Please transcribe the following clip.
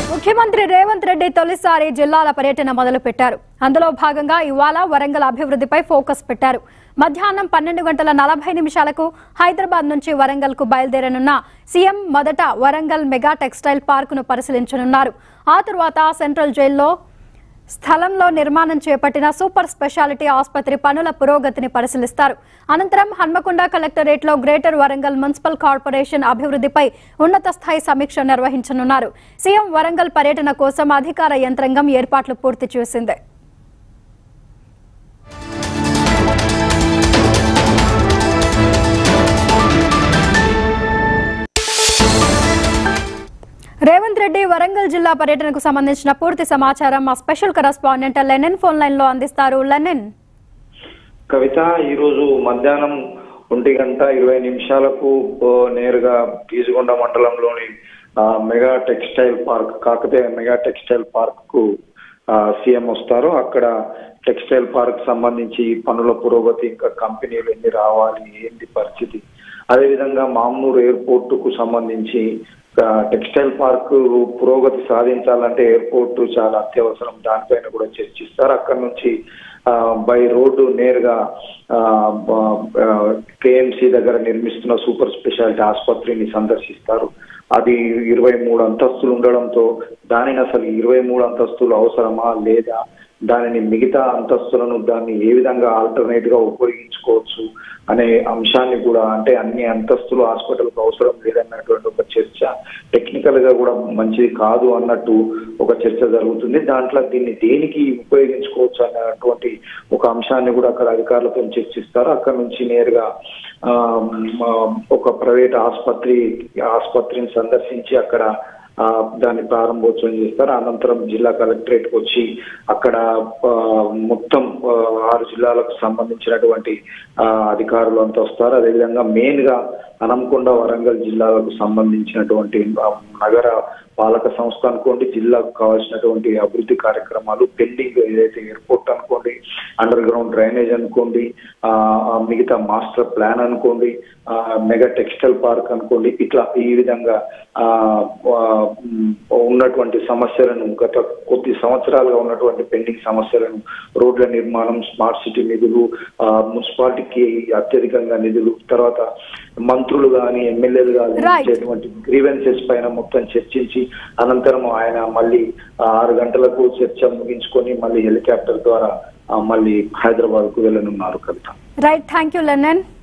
ముఖ్యమంత్రి రేవంత్ రెడ్డి తొలిసారి జిల్లాల పర్యటన మొదలు పెట్టారు అందులో భాగంగా ఇవాళ వరంగల్ అభివృద్ధిపై ఫోకస్ పెట్టారు మధ్యాహ్నం పన్నెండు గంటల నలభై నిమిషాలకు హైదరాబాద్ నుంచి వరంగల్ కు బయలుదేరనున్న సీఎం మొదట వరంగల్ మెగా టెక్స్టైల్ పార్క్ ను పరిశీలించనున్నారు ఆ తరువాత సెంట్రల్ జైల్లో స్థలంలో నిర్మాణం చేపట్టిన సూపర్ స్పెషాలిటీ ఆసుపత్రి పనుల పురోగతిని పరిశీలిస్తారు అనంతరం హన్మకొండ కలెక్టరేట్ లో గ్రేటర్ వరంగల్ మున్సిపల్ కార్పొరేషన్ అభివృద్ధిపై ఉన్నత స్థాయి సమీక్ష నిర్వహించనున్నారు సీఎం వరంగల్ పర్యటన కోసం అధికార యంత్రాంగం ఏర్పాట్లు పూర్తి చేసింది రేవంత్ రెడ్డి వరంగల్ జిల్లా పర్యటనకు సంబంధించిన పూర్తి సమాచారం మా special correspondent Lenin phone line లో అందిస్తారు లెనిన్ కవిత ఈరోజు మధ్యాహ్నం ఒంటి గంట ఇరవై నిమిషాలకు ఓ, నేరుగా గీసుగొండ మండలంలోని ఆ, mega textile park Kakatiya mega textile park కు ఆ, సీఎం వస్తారు అక్కడ టెక్స్టైల్ పార్క్ సంబంధించి పనుల పురోగతి ఇంకా కంపెనీలు ఎన్ని రావాలి ఏంటి పరిస్థితి అదేవిధంగా మామూలు ఎయిర్పోర్ట్ కు సంబంధించి ఆ, టెక్స్టైల్ పార్క్ పురోగతి సాధించాలంటే ఎయిర్పోర్ట్ చాలా అత్యవసరం దానిపైన కూడా చర్చిస్తారు అక్కడ నుంచి ఆ, బై రోడ్డు నేరుగా కేఎంసి దగ్గర నిర్మిస్తున్న సూపర్ స్పెషాలిటీ ఆసుపత్రిని సందర్శిస్తారు అది ఇరవై మూడు అంతస్తులు ఉండడంతో దానిని అసలు ఇరవై మూడు అంతస్తులు అవసరమా లేదా దానిని మిగతా అంతస్తులను దాన్ని ఏ విధంగా ఆల్టర్నేట్ గా ఉపయోగించుకోవచ్చు అనే అంశాన్ని కూడా అంటే అన్ని అంతస్తులు హాస్పిటల్కి అవసరం లేదన్నటువంటి ఒక చర్చ టెక్నికల్ గా కూడా మంచిది కాదు అన్నట్టు ఒక చర్చ జరుగుతుంది దాంట్లో దీన్ని దేనికి ఉపయోగించుకోవచ్చు అన్నటువంటి ఒక అంశాన్ని కూడా అక్కడ అధికారులతో చర్చిస్తారు అక్కడ నుంచి నేరుగా ఆ, మ- ఒక ప్రైవేట్ ఆసుపత్రి ఆసుపత్రిని సందర్శించి అక్కడ ఆ, దాన్ని ప్రారంభోత్సవం చేస్తారు అనంతరం జిల్లా కలెక్టరేట్ కి వచ్చి అక్కడ ఆ, మొత్తం ఆ, ఆరు జిల్లాలకు సంబంధించినటువంటి ఆ, అధికారులు అంతా వస్తారు అదేవిధంగా మెయిన్ గా హనంకొండ వరంగల్ జిల్లాలకు సంబంధించినటువంటి ఆ, నగర పాలక సంస్థ అనుకోండి జిల్లాకు కావాల్సినటువంటి అభివృద్ధి కార్యక్రమాలు పెండింగ్ ఏదైతే ఎయిర్పోర్ట్ అనుకోండి అండర్ గ్రౌండ్ డ్రైనేజ్ అనుకోండి ఆ, ఆ మిగతా మాస్టర్ ప్లాన్ అనుకోండి ఆ, మెగా టెక్స్టైల్ పార్క్ అనుకోండి ఇట్లా ఈ విధంగా ఆ, ఆ, ఉమ్, ఉన్నటువంటి సమస్యలను గత కొద్ది సంవత్సరాలుగా ఉన్నటువంటి పెండింగ్ సమస్యలను రోడ్ల నిర్మాణం స్మార్ట్ సిటీ నిధులు ఆ, మున్సిపాలిటీకి అత్యధికంగా నిధులు తర్వాత మంత్రులు కానీ ఎమ్మెల్యేలు కానీ Right. ఇచ్చేటువంటి గ్రీవెన్సెస్ పైన మొత్తం చర్చించి అనంతరం ఆయన మళ్ళీ ఆ, ఆరు గంటలకు చర్చ ముగించుకొని మళ్ళీ హెలికాప్టర్ ద్వారా ఆ, మళ్ళీ హైదరాబాద్ కు వెళ్ళనున్నారు Kavitha right thank you Lenin